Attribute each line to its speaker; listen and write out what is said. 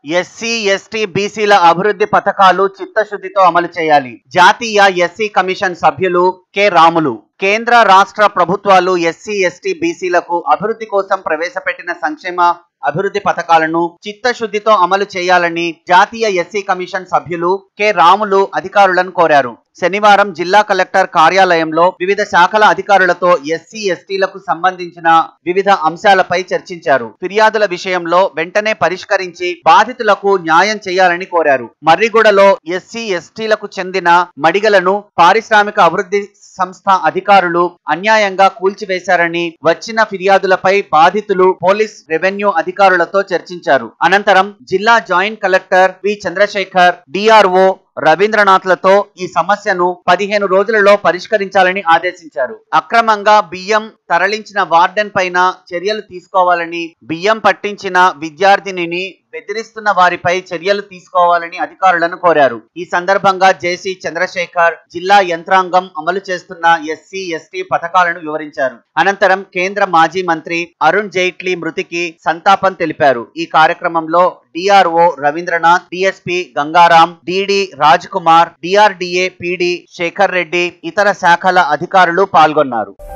Speaker 1: SC ST బీసీల అభివృద్ధి పథకాలు చిత్తశుద్ధితో అమలు చేయాలి జాతీయ ఎస్సీ కమిషన్ సభ్యులు కె రాములు కేంద్ర రాష్ట్ర ప్రభుత్వాలు ఎస్సీ ఎస్టీ బీసీలకు అభివృద్ధి కోసం ప్రవేశపెట్టిన సంక్షేమ అభివృద్ధి పథకాలను చిత్తశుద్ధితో అమలు చేయాలని జాతీయ ఎస్సీ కమిషన్ సభ్యులు కె రాములు అధికారులను కోరారు శనివారం జిల్లా కలెక్టర్ కార్యాలయంలో వివిధ శాఖల అధికారులతో ఎస్సీ ఎస్టీలకు సంబంధించిన వివిధ అంశాలపై చర్చించారు ఫిర్యాదుల విషయంలో వెంటనే పరిష్కరించి బాధితులకు న్యాయం చేయాలని కోరారు మర్రిగూడలో ఎస్సీ ఎస్టీలకు చెందిన మడిగలను పారిశ్రామిక అభివృద్ధి సంస్థ అధికారులు అన్యాయంగా కూల్చివేశారని వచ్చిన ఫిర్యాదులపై బాధితులు పోలీస్ రెవెన్యూ అధికారులతో చర్చించారు అనంతరం జిల్లా joint collector V Chandrasekhar DRO రవీంద్రనాథ్లతో ఈ సమస్యను పదిహేను రోజులలో పరిష్కరించాలని ఆదేశించారు అక్రమంగా బియ్యం తరలించిన వార్డెన్ పైన చర్యలు తీసుకోవాలని బియ్యం పట్టించిన విద్యార్థినిని బెదిరిస్తున్న వారిపై చర్యలు తీసుకోవాలని అధికారులను కోరారు ఈ సందర్భంగా జేసీ చంద్రశేఖర్ జిల్లా యంత్రాంగం అమలు చేస్తున్న ఎస్సీ ఎస్టీ పథకాలను వివరించారు అనంతరం కేంద్ర మాజీ మంత్రి అరుణ్ జైట్లీ మృతికి సంతాపం తెలిపారు ఈ కార్యక్రమంలో DRO Ravindranath DSP Gangaram DD Raj Kumar DRDA PD Sekhar Reddy ఇతర శాఖల అధికారులు పాల్గొన్నారు